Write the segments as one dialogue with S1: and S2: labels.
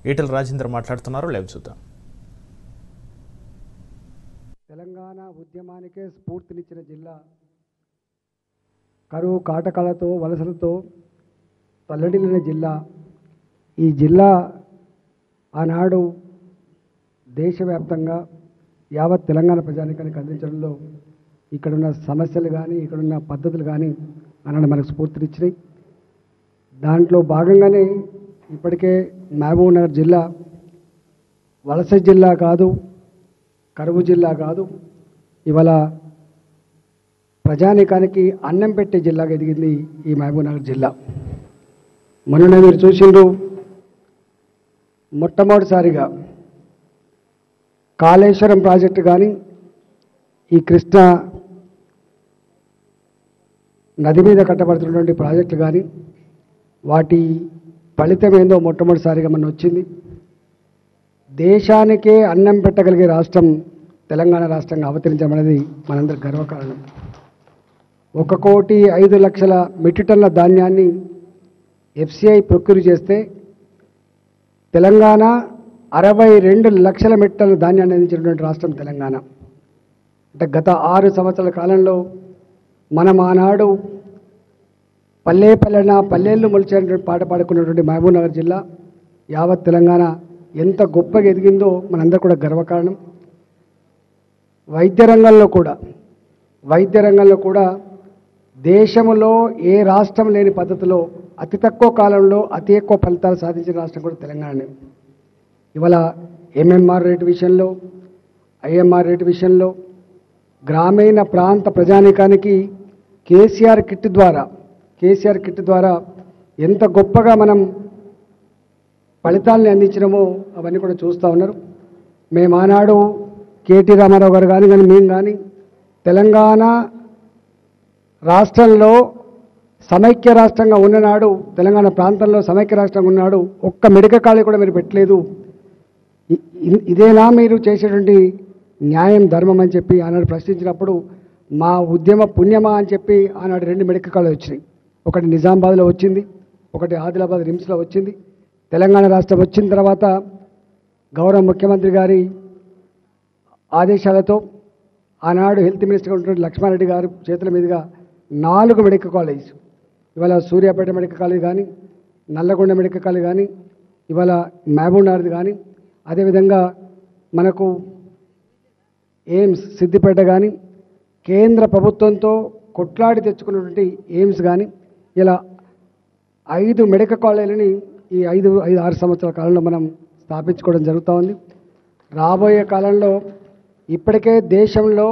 S1: ఈటల రాజేందర్ మాట్లాడుతున్నారు లైవ్ చూద్దాం
S2: తెలంగాణ ఉద్యమానికే స్ఫూర్తినిచ్చిన జిల్లా కరువు కాటకాలతో వలసలతో తల్లడిల్లిన జిల్లా ఈ జిల్లా ఆనాడు దేశవ్యాప్తంగా యావత్ తెలంగాణ ప్రజానికానికి అందించడంలో ఇక్కడున్న సమస్యలు కానీ ఇక్కడున్న పద్ధతులు కానీ ఆనాడు మనకు స్ఫూర్తినిచ్చినాయి దాంట్లో భాగంగానే ఇప్పటికే మహబూబ్ నగర్ జిల్లా వలస జిల్లా కాదు కరువు జిల్లా కాదు ఇవాళ ప్రజానీకానికి అన్నం పెట్టే జిల్లాగా ఎదిగింది ఈ మహబూబ్నగర్ జిల్లా మొన్న మీరు చూసిండ్రు మొట్టమొదటిసారిగా కాళేశ్వరం ప్రాజెక్టు కానీ ఈ కృష్ణ నది మీద కట్టబడుతున్నటువంటి ప్రాజెక్టులు కానీ వాటి ఫలితం ఏందో మొట్టమొదటిసారిగా మన వచ్చింది దేశానికే అన్నం పెట్టగలిగే రాష్ట్రం తెలంగాణ రాష్ట్రంగా అవతరించడం అనేది మనందరి గర్వకారణం ఒక కోటి ఐదు లక్షల మెట్రిక్ టన్నుల ధాన్యాన్ని ఎఫ్సిఐ ప్రొక్యూర్ చేస్తే తెలంగాణ అరవై రెండు లక్షల మెట్రిక్ టన్నుల ధాన్యాన్ని అందించినటువంటి రాష్ట్రం తెలంగాణ అంటే గత ఆరు సంవత్సరాల కాలంలో మనం ఆనాడు పల్లె పల్లెన పల్లెళ్ళు మొలిచేటువంటి పాట పాడుకున్నటువంటి మహబూబ్నగర్ జిల్లా యావత్ తెలంగాణ ఎంత గొప్పగా ఎదిగిందో మనందరూ కూడా గర్వకారణం వైద్య రంగంలో కూడా వైద్య రంగంలో కూడా దేశంలో ఏ రాష్ట్రం లేని పద్ధతిలో అతి తక్కువ కాలంలో అతి ఎక్కువ ఫలితాలు సాధించిన రాష్ట్రం కూడా తెలంగాణనే ఇవాళ ఎంఎంఆర్ రేటు విషయంలో ఐఎంఆర్ రేటు విషయంలో గ్రామీణ ప్రాంత ప్రజానీకానికి కేసీఆర్ కిట్ ద్వారా కేసీఆర్ కిట్ ద్వారా ఎంత గొప్పగా మనం ఫలితాలని అందించినామో అవన్నీ కూడా చూస్తూ ఉన్నారు మేము ఆనాడు కేటీ రామారావు గారు కానీ కానీ మేము కానీ తెలంగాణ రాష్ట్రంలో సమైక్య రాష్ట్రంగా ఉన్ననాడు తెలంగాణ ప్రాంతంలో సమైక్య రాష్ట్రంగా ఉన్నాడు ఒక్క మెడికల్ కాలేజ్ కూడా మీరు పెట్టలేదు ఇ- ఇ- ఇదేనా మీరు చేసేటువంటి న్యాయం ధర్మం అని చెప్పి ఆనాడు ప్రశ్నించినప్పుడు మా ఉద్యమ పుణ్యమా అని చెప్పి ఆనాడు రెండు మెడికల్ కాలేజ్ వచ్చినాయి ఒకటి నిజామాబాద్లో వచ్చింది ఒకటి ఆదిలాబాద్ రిమ్స్లో వచ్చింది తెలంగాణ రాష్ట్రం వచ్చిన తర్వాత గౌరవ ముఖ్యమంత్రి గారి ఆదేశాలతో ఆనాడు హెల్త్ మినిస్టర్గా ఉన్నటువంటి లక్ష్మారెడ్డి గారు చేతుల మీదుగా నాలుగు మెడికల్ కాలేజ్ ఇవాళ సూర్యాపేట మెడికల్ కాలేజ్ కానీ నల్లగొండ మెడికల్ కాలేజ్ కానీ ఇవాళ మహబూబ్ నగర్ది కానీ అదేవిధంగా మనకు ఎయిమ్స్ సిద్దిపేట కానీ కేంద్ర ప్రభుత్వంతో కొట్లాడి తెచ్చుకున్నటువంటి ఎయిమ్స్ కానీ ఇలా ఐదు మెడికల్ కాలేజీలని ఈ ఐదు ఐదు ఆరు సంవత్సరాల కాలంలో మనం స్థాపించుకోవడం జరుగుతూ ఉంది రాబోయే కాలంలో ఇప్పటికే దేశంలో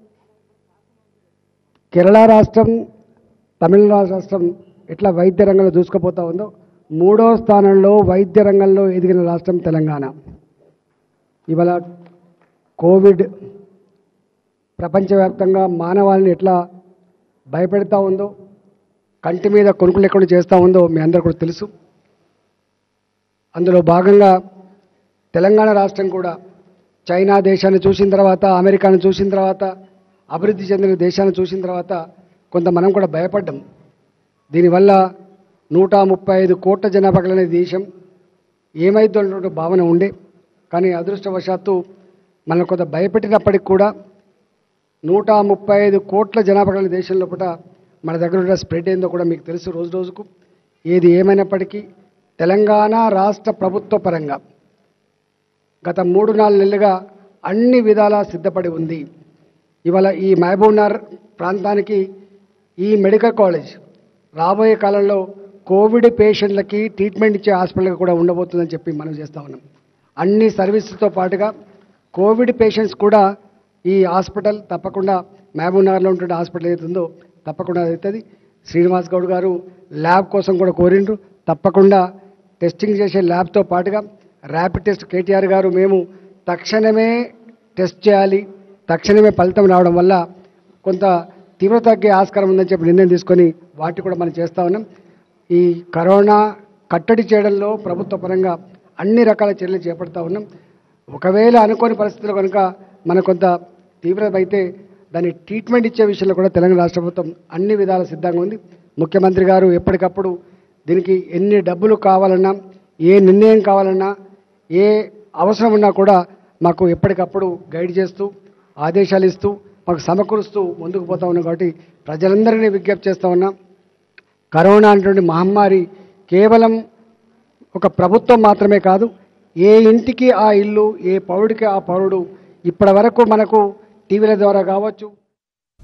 S2: కేరళ రాష్ట్రం తమిళనాడు రాష్ట్రం ఎట్లా వైద్య రంగంలో దూసుకుపోతా ఉందో మూడో స్థానంలో వైద్య రంగంలో ఎదిగిన రాష్ట్రం తెలంగాణ ఇవాళ కోవిడ్ ప్రపంచవ్యాప్తంగా మానవాళిని ఎట్లా భయపెడతా ఉందో కంటి మీద కొనుక్కులు ఎక్కడ చేస్తూ ఉందో మీ అందరూ కూడా తెలుసు అందులో భాగంగా తెలంగాణ రాష్ట్రం కూడా చైనా దేశాన్ని చూసిన తర్వాత అమెరికాను చూసిన తర్వాత అభివృద్ధి చెందిన దేశాన్ని చూసిన తర్వాత కొంత మనం కూడా భయపడ్డాం దీనివల్ల నూట ముప్పై ఐదు కోట్ల జనాభా కలిగిన దేశం ఏమైందో అన్నటువంటి భావన ఉండే కానీ అదృష్టవశాత్తు మనం కొంత భయపెట్టినప్పటికి కూడా నూట ముప్పై ఐదు కోట్ల జనాభా కలిగిన దేశం లోపల మన దగ్గర ఉన్న స్ప్రెడ్ ఏందో కూడా మీకు తెలుసు రోజు రోజుకు ఏది ఏమైనప్పటికీ తెలంగాణ రాష్ట్ర ప్రభుత్వ పరంగా గత మూడు నాలుగు నెలలుగా అన్ని విధాలా సిద్ధపడి ఉంది ఇవాళ ఈ మహబూబ్నగర్ ప్రాంతానికి ఈ మెడికల్ కాలేజ్ రాబోయే కాలంలో కోవిడ్ పేషెంట్లకి ట్రీట్మెంట్ ఇచ్చే హాస్పిటల్గా కూడా ఉండబోతుందని చెప్పి మనం చేస్తా ఉన్నాం అన్ని సర్వీసులతో పాటుగా కోవిడ్ పేషెంట్స్ కూడా ఈ హాస్పిటల్ తప్పకుండా మహబూబ్ నగర్లో ఉంటున్న హాస్పిటల్ ఏదైతుందో తప్పకుండా అవుతుంది శ్రీనివాస్ గౌడ్ గారు ల్యాబ్ కోసం కూడా కోరిండ్రు తప్పకుండా టెస్టింగ్ చేసే ల్యాబ్తో పాటుగా ర్యాపిడ్ టెస్ట్ కేటీఆర్ గారు మేము తక్షణమే టెస్ట్ చేయాలి తక్షణమే ఫలితం రావడం వల్ల కొంత తీవ్రత తగ్గే ఆస్కారం ఉందని చెప్పి నిర్ణయం తీసుకొని వాటి కూడా మనం చేస్తూ ఉన్నాం ఈ కరోనా కట్టడి చేయడంలో ప్రభుత్వ పరంగా అన్ని రకాల చర్యలు చేపడతా ఉన్నాం ఒకవేళ అనుకోని పరిస్థితుల్లో కనుక మన కొంత తీవ్రత అయితే దాని ట్రీట్మెంట్ ఇచ్చే విషయంలో కూడా తెలంగాణ రాష్ట్ర ప్రభుత్వం అన్ని విధాల సిద్ధంగా ఉంది ముఖ్యమంత్రి గారు ఎప్పటికప్పుడు దీనికి ఎన్ని డబ్బులు కావాలన్నా ఏ నిర్ణయం కావాలన్నా ఏ అవసరం ఉన్నా కూడా మాకు ఎప్పటికప్పుడు గైడ్ చేస్తూ ఆదేశాలు ఇస్తూ మాకు సమకూరుస్తూ ముందుకు పోతా ఉన్నాం కాబట్టి ప్రజలందరినీ విజ్ఞప్తి చేస్తూ ఉన్నాం కరోనా అనేటువంటి మహమ్మారి కేవలం ఒక ప్రభుత్వం మాత్రమే కాదు ఏ ఇంటికి ఆ ఇల్లు ఏ పౌరుడికి ఆ పౌరుడు ఇప్పటి వరకు మనకు టీవీల ద్వారా కావచ్చు